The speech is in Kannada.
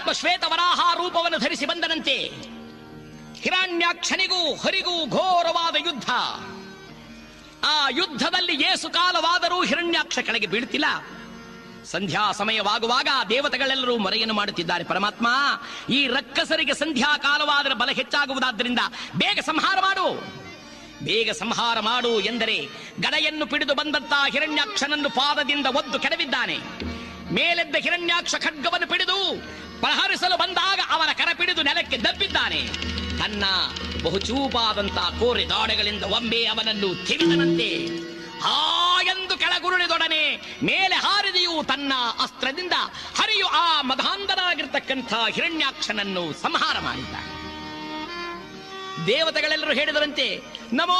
ಪರಮಾತ್ಮ ಶ್ವೇತವರಾಹ ರೂಪವನ್ನು ಧರಿಸಿ ಬಂದನಂತೆ ಹಿರಣ್ಯಾಕ್ಷನಿಗೂ ಹರಿಗೂ ಘೋರವಾದ ಯುದ್ಧ ಆ ಯುದ್ಧದಲ್ಲಿ ಏಸು ಕಾಲವಾದರೂ ಹಿರಣ್ಯಾಕ್ಷ ಕೆಳಗೆ ಬೀಳ್ತಿಲ್ಲ ಸಂಧ್ಯಾ ಸಮಯವಾಗುವಾಗ ದೇವತೆಗಳೆಲ್ಲರೂ ಮೊರೆಯನ್ನು ಮಾಡುತ್ತಿದ್ದಾರೆ ಪರಮಾತ್ಮ ಈ ರಕ್ಕಸರಿಗೆ ಸಂಧ್ಯಾ ಕಾಲವಾದರೆ ಬಲ ಹೆಚ್ಚಾಗುವುದಾದ್ದರಿಂದ ಬೇಗ ಸಂಹಾರ ಮಾಡು ಬೇಗ ಸಂಹಾರ ಮಾಡು ಎಂದರೆ ಗದೆಯನ್ನು ಪಿಡಿದು ಬಂದಂತ ಹಿರಣ್ಯಾಕ್ಷನನ್ನು ಪಾದದಿಂದ ಒದ್ದು ಕೆಡವಿದ್ದಾನೆ ಮೇಲೆದ್ದ ಹಿರಣ್ಯಾಕ್ಷ ಖಡ್ಗವನ್ನು ಪಿಡಿದು ಪ್ರಹರಿಸಲು ಬಂದಾಗ ಅವನ ಕರ ಪಿಡಿದು ನೆಲಕ್ಕೆ ದಬ್ಬಿದ್ದಾನೆ ತನ್ನ ಬಹುಚೂಪಾದಂತ ಕೋರೆ ದಾಡೆಗಳಿಂದ ಒಮ್ಮೆ ಅವನನ್ನು ತಿವಿದನಂತೆ ಆ ಎಂದು ಕೆಳಗುರುಳಿದೊಡನೆ ಮೇಲೆ ಹಾರಿದೆಯೂ ತನ್ನ ಅಸ್ತ್ರದಿಂದ ಹರಿಯು ಆ ಮಧಾಂಧನಾಗಿರ್ತಕ್ಕಂಥ ಹಿರಣ್ಯಾಕ್ಷನನ್ನು ಸಂಹಾರ ಮಾಡಿದ್ದಾನೆ ದೇವತೆಗಳೆಲ್ಲರೂ ಹೇಳಿದರಂತೆ ನಮೋ